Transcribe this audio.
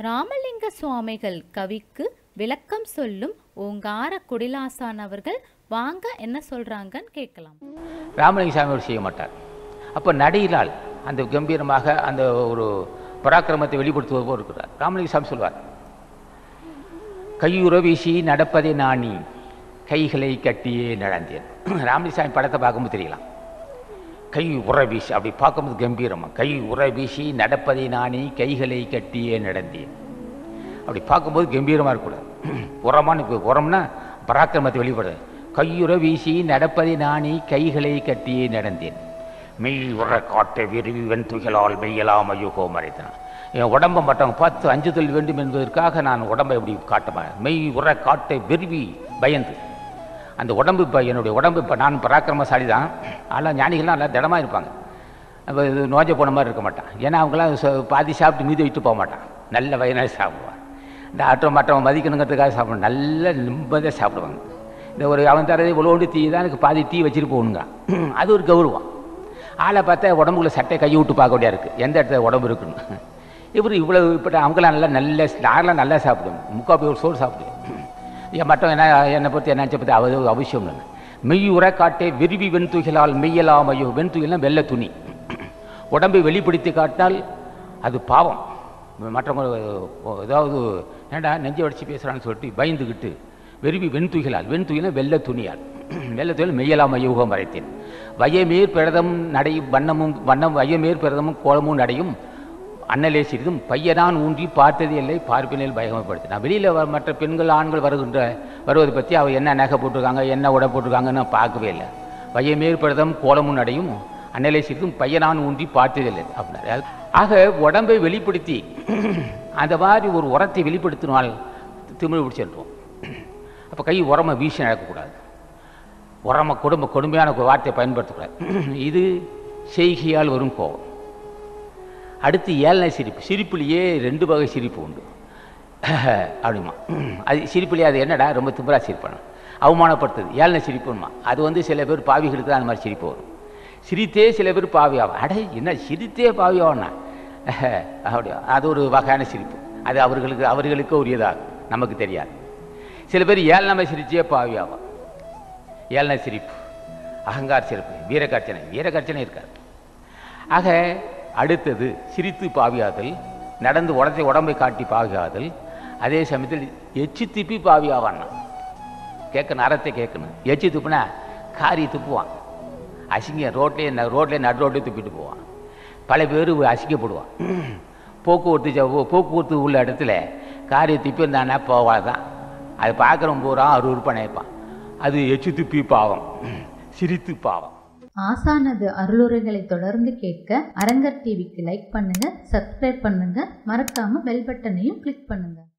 ராமலிங்க சுவாமிகள் கவிக்கு விளக்கம் சொல்லும் ஓங்கார குடிலாசான் அவர்கள் வாங்க என்ன சொல்றாங்கன்னு கேட்கலாம் ராமலிங்க சாமி அவர் செய்ய மாட்டார் அப்போ நடையிலால் அந்த கம்பீரமாக அந்த ஒரு பராக்கிரமத்தை வெளிப்படுத்துவது போல் இருக்கிறார் ராமலிங்க சாமி சொல்வார் கையுற வீசி நடப்பதை நாணி கைகளை கட்டியே நடந்தேன் ராமலிங்க சாமி படத்தை பார்க்கும்போது தெரியலாம் கை உற வீசி அப்படி பார்க்கும்போது கம்பீரமா கை உற வீசி நடப்பதை நாணி கைகளை கட்டியே நடந்தேன் அப்படி பார்க்கும்போது கம்பீரமாக இருக்கக்கூடாது உரமானு இப்போ உரம்னா பராக்கிரமத்தை வெளிப்படுது கையுற வீசி நடப்பதை நாணி கைகளை கட்டியே நடந்தேன் மெய் உற காட்ட விருவி வெண்துகளால் மெய்யலாம் ஐயோகோ மறைத்தனான் என் உடம்பை மற்றவங்க பார்த்து அஞ்சுதல் வேண்டும் என்பதற்காக நான் உடம்பை எப்படி காட்டுமா மெய் உற காட்ட விருவி பயந்து அந்த உடம்பு இப்போ என்னுடைய உடம்பு இப்போ நான் பராக்கிரமசாலி தான் ஆனால் ஞானிகள்லாம் நல்லா திடமாக இருப்பாங்க அப்போ இது நோஞ்ச போன மாதிரி இருக்க மாட்டான் ஏன்னா அவங்களாம் ச- பாதி சாப்பிட்டு மீதி விட்டு போக மாட்டான் நல்ல வயனாக சாப்பிடுவான் இந்த ஆட்டோ மற்றவன் மதிக்கணுங்கிறதுக்காக சாப்பிடுவான் நல்ல நிம்மதியாக சாப்பிடுவாங்க இந்த ஒரு அவன் தரது இவ்வளோண்டு தீ தான் எனக்கு பாதி டீ வச்சுட்டு போகணுங்க அது ஒரு கௌரவம் ஆளை பார்த்தா உடம்புக்குள்ள சட்டை கையை விட்டு பார்க்க வேண்டியா இருக்குது எந்த இடத்துல உடம்பு இருக்குன்னு இவர் இவ்வளவு இப்போ அவங்களாம் நல்லா நல்ல நான்லாம் நல்லா சாப்பிடுவேன் முக்கால் போய் ஒரு சோறு சாப்பிடுவேன் என் மட்டும் என்ன என்னை பொறுத்து என்ன பற்றி அது அவசியம் இல்லை மெய் உர காட்டே விரும்பி வெண்துகிலால் மெய்யலாம் ஐயோ வெண்துகில்னா வெள்ளை துணி உடம்பை வெளிப்படுத்தி காட்டினால் அது பாவம் மற்றவங்க ஏதாவது ஏன்டா நெஞ்சை வடிச்சு பேசுகிறான்னு சொல்லிட்டு பயந்துக்கிட்டு விரும்பி வெண்துகிலால் வெண்துகினா வெள்ளை துணியால் வெள்ளை துணியில் மெய்யலாம் ஐயோகம் வரைத்தேன் வயமேற் பிரதம் நடையும் வண்ணமும் வண்ணம் வயமேற் பிரதமும் கோலமும் நடையும் அண்ணலே சிறிதும் பையனான் ஊன்றி பார்த்தது இல்லை பார்ப்பினில் பயமப்படுத்தி நான் வெளியில் மற்ற பெண்கள் ஆண்கள் வருகின்ற வருவதை பற்றி அவ என்ன நகை போட்டிருக்காங்க என்ன உடை போட்டிருக்காங்கன்னு நான் பார்க்கவே இல்லை வையமேற்படுதம் கோலமும் நடையும் அண்ணலே சிறிதும் பையனான் ஊன்றி பார்த்ததில்லை அப்படின்னாரு ஆக உடம்பை வெளிப்படுத்தி அந்த மாதிரி ஒரு உரத்தை வெளிப்படுத்தினால் திமிழ் பிடிச்சிருவோம் அப்போ கை உரமை வீசி நடக்கக்கூடாது உரம கொடுமை கொடுமையான வார்த்தையை பயன்படுத்தக்கூடாது இது செய்கையால் வரும் கோபம் அடுத்து ஏழனை சிரிப்பு சிரிப்புலேயே ரெண்டு வகை சிரிப்பு உண்டு அப்படிமா அது சிரிப்புலேயே அது என்னடா ரொம்ப திமிரா சிரிப்பான அவமானப்படுத்துது ஏழனை சிரிப்புமா அது வந்து சில பேர் பாவிகளுக்கு தான் அந்த மாதிரி சிரிப்பு வரும் சிரித்தே சில பேர் பாவி ஆகும் அட என்ன சிரித்தே பாவி ஆகணா அப்படியா அது ஒரு வகையான சிரிப்பு அது அவர்களுக்கு அவர்களுக்கு உரியதாகும் நமக்கு தெரியாது சில பேர் ஏழனமை சிரிச்சே பாவி ஆகும் ஏழனை சிரிப்பு அகங்கார சிரிப்பு வீரகர்ச்சனை வீரகர்ச்சனை இருக்காது ஆக அடுத்தது சிரித்து பாவியாதல் நடந்து உடத்தை உடம்பை காட்டி பாவியாதல் அதே சமயத்தில் எச்சி திப்பி பாவியாவான்னா கேட்கணும் அறத்தை கேட்கணும் எச்சி துப்புனா காரி துப்புவான் அசிங்க ரோட்லேயே ரோட்லேயே நடு ரோட்லேயே துப்பிட்டு போவான் பல பேர் அசிங்கப்படுவான் போக்குவரத்து ஜ- போக்குவரத்து உள்ள இடத்துல காரி திப்பி இருந்தானா போவாதான் அது பார்க்குறவன் பூரா அறுவறுப்பாக நினைப்பான் அது எச்சி துப்பி பாவம் சிரித்து பாவம் ஆசானது அருளுரைகளை தொடர்ந்து கேட்க அரங்கர் டிவிக்கு லைக் பண்ணுங்க சப்ஸ்கிரைப் பண்ணுங்க மறக்காம பெல் பட்டனையும் கிளிக் பண்ணுங்க